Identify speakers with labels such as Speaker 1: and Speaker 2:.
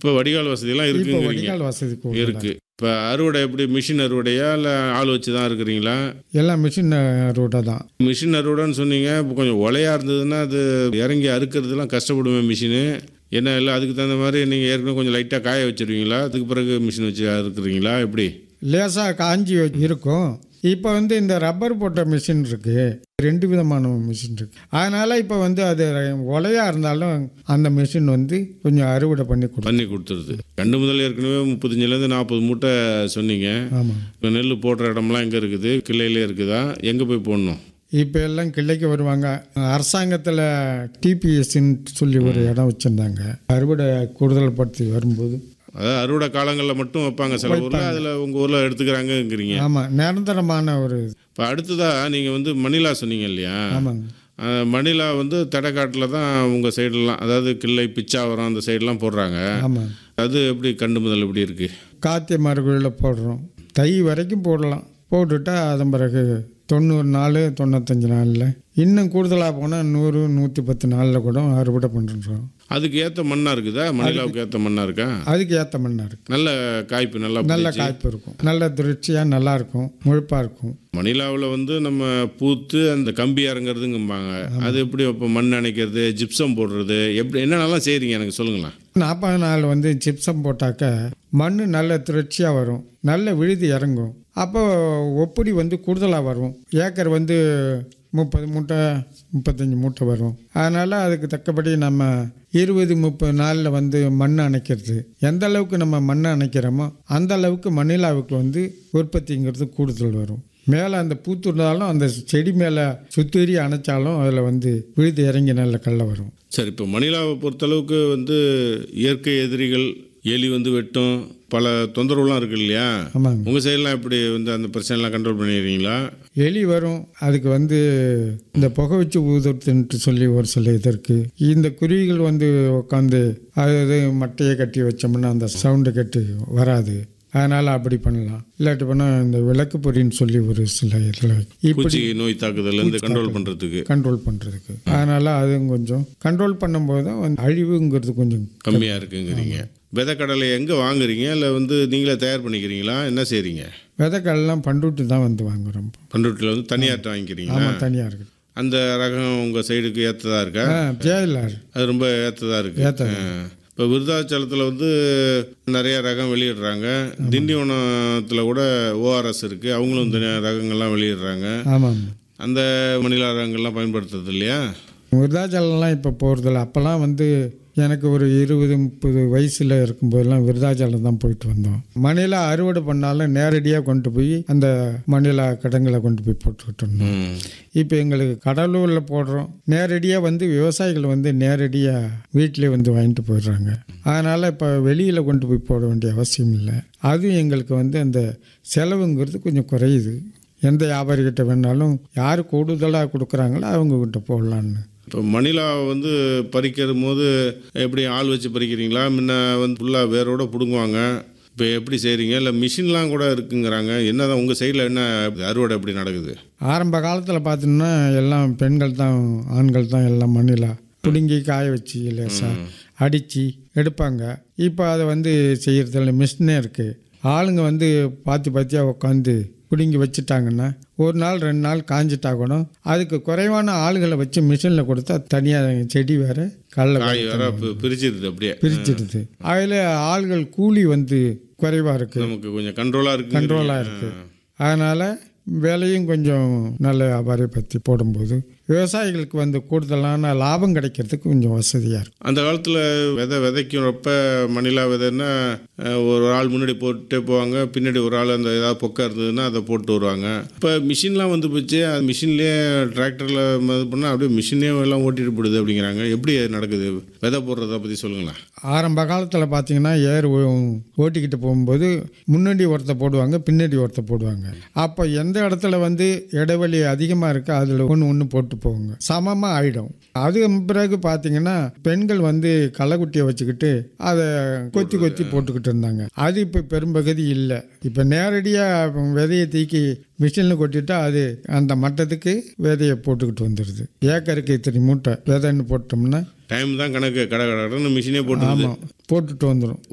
Speaker 1: இப்போ வடிகால் வசதியெல்லாம்
Speaker 2: இப்போ
Speaker 1: இருக்குங்கிறீங்க
Speaker 2: வடிகால் வசதி கூட
Speaker 1: இருக்கு இப்போ அறுவடை எப்படி மிஷின் அறுவடையா இல்லை ஆள் வச்சு தான் இருக்கிறீங்களா
Speaker 2: எல்லாம் மிஷின் ரோட்டை தான்
Speaker 1: மிஷின் அறுவடைன்னு சொன்னீங்க இப்போ கொஞ்சம் ஒலையா இருந்ததுன்னா அது இறங்கி அறுக்கிறதுலாம் கஷ்டப்படுவேன் மிஷினு என்ன இல்லை அதுக்கு தகுந்த மாதிரி நீங்கள் ஏற்கனவே கொஞ்சம் லைட்டாக காய வச்சிருவீங்களா அதுக்கு பிறகு மிஷின் வச்சு அறுக்குறீங்களா எப்படி
Speaker 2: லேசாக காஞ்சி இருக்கும் இப்போ வந்து இந்த ரப்பர் போட்ட மிஷின் இருக்கு ரெண்டு விதமான மிஷின் இருக்கு அதனால இப்போ வந்து அது ஒலையா இருந்தாலும் அந்த மிஷின் வந்து கொஞ்சம் அறுவடை பண்ணி கொடுக்கும்
Speaker 1: பண்ணி கொடுத்துருது ரெண்டு முதல் ஏற்கனவே முப்பத்தஞ்சுலேருந்து நாற்பது மூட்டை சொன்னீங்க
Speaker 2: ஆமாம்
Speaker 1: இப்போ நெல் போடுற இடம்லாம் எங்கே இருக்குது கிளையிலே இருக்குதா எங்கே போய் போடணும்
Speaker 2: இப்போ எல்லாம் கிளைக்கு வருவாங்க அரசாங்கத்தில் டிபிஎஸ்ன்னு சொல்லி ஒரு இடம் வச்சுருந்தாங்க அறுவடை கூடுதல் படுத்தி வரும்போது
Speaker 1: அதாவது அறுவடை காலங்களில் மட்டும் வைப்பாங்க சில ஊரில் அதில் உங்கள் ஊரில் எடுத்துக்கிறாங்கங்கிறீங்க
Speaker 2: ஆமாம் நிரந்தரமான ஒரு
Speaker 1: இப்போ அடுத்ததாக நீங்கள் வந்து மணிலா சொன்னீங்க இல்லையா
Speaker 2: ஆமாங்க
Speaker 1: அஹ் மணிலா வந்து தடைக்காட்டில் தான் உங்கள் சைடுலாம் அதாவது கிள்ளை பிச்சாவரம் அந்த சைடெலாம் போடுறாங்க
Speaker 2: ஆமாம்
Speaker 1: அது எப்படி கண்டு முதல் எப்படி இருக்குது
Speaker 2: காத்திய மரகுழியில் போடுறோம் தை வரைக்கும் போடலாம் போட்டுட்டா அதன் பிறகு தொண்ணூறு நாள் தொண்ணூத்தஞ்சு நாளில் இன்னும் கூடுதலாக போனால் நூறு நூற்றி பத்து நாளில் கூட அறுவடை பண்ணுறோம்
Speaker 1: அதுக்கு ஏற்ற மண்ணாக இருக்குதா மணிலாவுக்கு ஏற்ற மண்ணாக இருக்கா
Speaker 2: அதுக்கு ஏற்ற மண்ணாக இருக்கும்
Speaker 1: நல்ல காய்ப்பு நல்லா
Speaker 2: நல்ல
Speaker 1: பிடிச்சி.
Speaker 2: காய்ப்பு இருக்கும் நல்ல திருச்சியாக நல்லா இருக்கும் முழுப்பாக இருக்கும்
Speaker 1: மணிலாவில் வந்து நம்ம பூத்து அந்த கம்பி இறங்குறதுங்கும்பாங்க அது எப்படி இப்போ மண் அணைக்கிறது ஜிப்சம் போடுறது எப்படி என்னென்னலாம் செய்கிறீங்க எனக்கு சொல்லுங்களேன்
Speaker 2: நாற்பது நாள் வந்து ஜிப்சம் போட்டாக்க மண் நல்ல திருச்சியாக வரும் நல்ல விழுதி இறங்கும் அப்போ ஒப்படி வந்து கூடுதலாக வரும் ஏக்கர் வந்து முப்பது மூட்டை முப்பத்தஞ்சு மூட்டை வரும் அதனால் அதுக்கு தக்கபடி நம்ம இருபது முப்பது நாளில் வந்து மண் அணைக்கிறது எந்த அளவுக்கு நம்ம மண் அணைக்கிறோமோ அந்த அளவுக்கு மண்ணிலாவுக்கு வந்து உற்பத்திங்கிறது கூடுதல் வரும் மேலே அந்த பூத்துருந்தாலும் அந்த செடி மேலே சுத்தீரி அணைச்சாலும் அதில் வந்து விழுது இறங்கி நல்ல கல்ல வரும்
Speaker 1: சரி இப்போ மணிலாவை பொறுத்தளவுக்கு வந்து இயற்கை எதிரிகள் எலி வந்து வெட்டும் பல தொந்தரவுலாம் இருக்கு இல்லையா
Speaker 2: ஆமாங்க
Speaker 1: உங்கள் சைட்லாம் எப்படி வந்து அந்த பிரச்சனைலாம் கண்ட்ரோல் பண்ணிடுறீங்களா
Speaker 2: எலி வரும் அதுக்கு வந்து இந்த புகை வச்சு ஊதுறதுன்ட்டு சொல்லி ஒரு சில இது இருக்கு இந்த குருவிகள் வந்து உட்காந்து அது மட்டையை கட்டி வச்சோம்னா அந்த சவுண்டு கட்டி வராது அதனால் அப்படி பண்ணலாம் இல்லாட்டி பண்ணால் இந்த விளக்கு பொறின்னு சொல்லி ஒரு சில இதில் இப்படி
Speaker 1: பூச்சி நோய் தாக்குதல்லேருந்து கண்ட்ரோல் பண்ணுறதுக்கு
Speaker 2: கண்ட்ரோல் பண்ணுறதுக்கு அதனால் அதுவும் கொஞ்சம் கண்ட்ரோல் பண்ணும்போது தான் வந்து அழிவுங்கிறது கொஞ்சம்
Speaker 1: கம்மியாக இருக்குங்கிறீங்க விதைக்கடலை எங்கே வாங்குறீங்க இல்லை வந்து நீங்களே தயார் பண்ணிக்கிறீங்களா என்ன செய்கிறீங்க
Speaker 2: விதைக்கல்லாம் பண்டுட்டு தான் வந்து வாங்குறோம்
Speaker 1: பண்ருட்டியில் வந்து தனியார்ட்ட வாங்கிக்கிறீங்களா
Speaker 2: ஆமாம் தனியாக இருக்குது
Speaker 1: அந்த ரகம் உங்கள் சைடுக்கு ஏற்றதா இருக்கா
Speaker 2: ஆ ஜெயலர்
Speaker 1: அது ரொம்ப ஏற்றதா இருக்கு
Speaker 2: ஏத்ததா.
Speaker 1: இப்போ விருதாச்சலத்தில் வந்து நிறைய ரகம் வெளியிடுறாங்க திண்டிவனத்தில் கூட ஓஆர்எஸ் இருக்குது அவங்களும் தனியாக ரகங்கள்லாம் வெளியிடுறாங்க
Speaker 2: ஆமாம்
Speaker 1: அந்த மணிலா ரகங்கள்லாம் பயன்படுத்துறது இல்லையா
Speaker 2: விருதாச்சலம்லாம் இப்போ போகிறதில்ல அப்போல்லாம் வந்து எனக்கு ஒரு இருபது முப்பது வயசில் இருக்கும்போதெல்லாம் விருதாச்சலம் தான் போயிட்டு வந்தோம் மணிலா அறுவடை பண்ணாலும் நேரடியாக கொண்டு போய் அந்த மணிலா கிடங்குல கொண்டு போய் போட்டுக்கிட்டு இருந்தோம்
Speaker 1: ம்.
Speaker 2: இப்போ எங்களுக்கு கடலூரில் போடுறோம் நேரடியாக வந்து விவசாயிகள் வந்து நேரடியாக வீட்டிலே வந்து வாங்கிட்டு போயிடுறாங்க அதனால் இப்போ வெளியில் கொண்டு போய் போட வேண்டிய அவசியம் இல்லை அதுவும் எங்களுக்கு வந்து அந்த செலவுங்கிறது கொஞ்சம் குறையுது எந்த வியாபாரிகிட்ட வேணாலும் யார் கூடுதலாக கொடுக்குறாங்களோ அவங்கக்கிட்ட போடலான்னு
Speaker 1: இப்போ மணிலா வந்து பறிக்கிற போது எப்படி ஆள் வச்சு பறிக்கிறீங்களா முன்ன வந்து ஃபுல்லாக வேரோட பிடுங்குவாங்க இப்போ எப்படி செய்கிறீங்க இல்லை மிஷின்லாம் கூட இருக்குங்கிறாங்க என்னதான் உங்கள் சைடில் என்ன அறுவடை எப்படி நடக்குது
Speaker 2: ஆரம்ப காலத்தில் பார்த்தோம்னா எல்லாம் பெண்கள் தான் ஆண்கள் தான் எல்லாம் மண்ணிலா பிடுங்கி காய வச்சு லேசா அடித்து எடுப்பாங்க இப்போ அதை வந்து செய்கிறதில்ல மிஷினே இருக்குது ஆளுங்க வந்து பாத்தி பாத்தியாக உட்காந்து பிடுங்கி வச்சுட்டாங்கன்னா ஒரு நாள் ரெண்டு நாள் காஞ்சிட்டா கூட அதுக்கு குறைவான ஆளுகளை வச்சு மிஷினில் கொடுத்தா தனியாக செடி வேற கடல
Speaker 1: காய் வேற பி- பிரிச்சிருது அப்படியே
Speaker 2: பிரிச்சிடுது அதில் ஆள்கள் கூலி வந்து குறைவாக இருக்குது
Speaker 1: நமக்கு கொஞ்சம் கண்ட்ரோலாக இருக்கு
Speaker 2: கண்ட்ரோலாக இருக்குது அதனால் விலையும் கொஞ்சம் நல்ல வியாபாரி பற்றி போடும்போது விவசாயிகளுக்கு வந்து கூடுதலான லாபம் கிடைக்கிறதுக்கு கொஞ்சம் வசதியாக இருக்கும்
Speaker 1: அந்த காலத்தில் விதை விதைக்கிறப்ப மணிலா விதைன்னா அஹ், ஒரு ஆள் முன்னாடி போட்டுட்டே போவாங்க பின்னாடி ஒரு ஆள் அந்த ஏதாவது பொக்கா இருந்ததுன்னா அதை போட்டு வருவாங்க இப்போ மிஷின்லாம் வந்து போச்சு அது மிஷின்லேயே டிராக்டரில் இது பண்ணால் அப்படியே மிஷினே எல்லாம் ஓட்டிட்டு போடுது அப்படிங்கிறாங்க எப்படி அது நடக்குது விதை போடுறத பற்றி சொல்லுங்களேன்
Speaker 2: ஆரம்ப காலத்தில் பார்த்தீங்கன்னா ஏர் ஓ- ஓட்டிக்கிட்டு போகும்போது முன்னாடி ஒருத்த போடுவாங்க பின்னாடி ஒருத்த போடுவாங்க அப்போ எந்த இடத்துல வந்து இடைவெளி அதிகமாக இருக்கோ அதில் ஒன்று ஒன்று போட்டு போவாங்க சமமாக ஆயிடும் அது பிறகு பார்த்தீங்கன்னா பெண்கள் வந்து களைக்குட்டியை வச்சுக்கிட்டு அதை கொத்தி கொத்தி போட்டுக்கிட்டு இருந்தாங்க அது இப்போ பெரும்பகுதி இல்லை இப்போ நேரடியாக விதையை தூக்கி மிஷினில் கொட்டிட்டா அது அந்த மட்டத்துக்கு விதையை போட்டுக்கிட்டு வந்துடுது ஏக்கருக்கு இத்தனை மூட்டை விதைன்னு போட்டோம்னா
Speaker 1: டைம் தான் கணக்கு கடை கடன்னு மிஷினே போட்டு
Speaker 2: ஆமாம் போட்டுட்டு வந்துடும்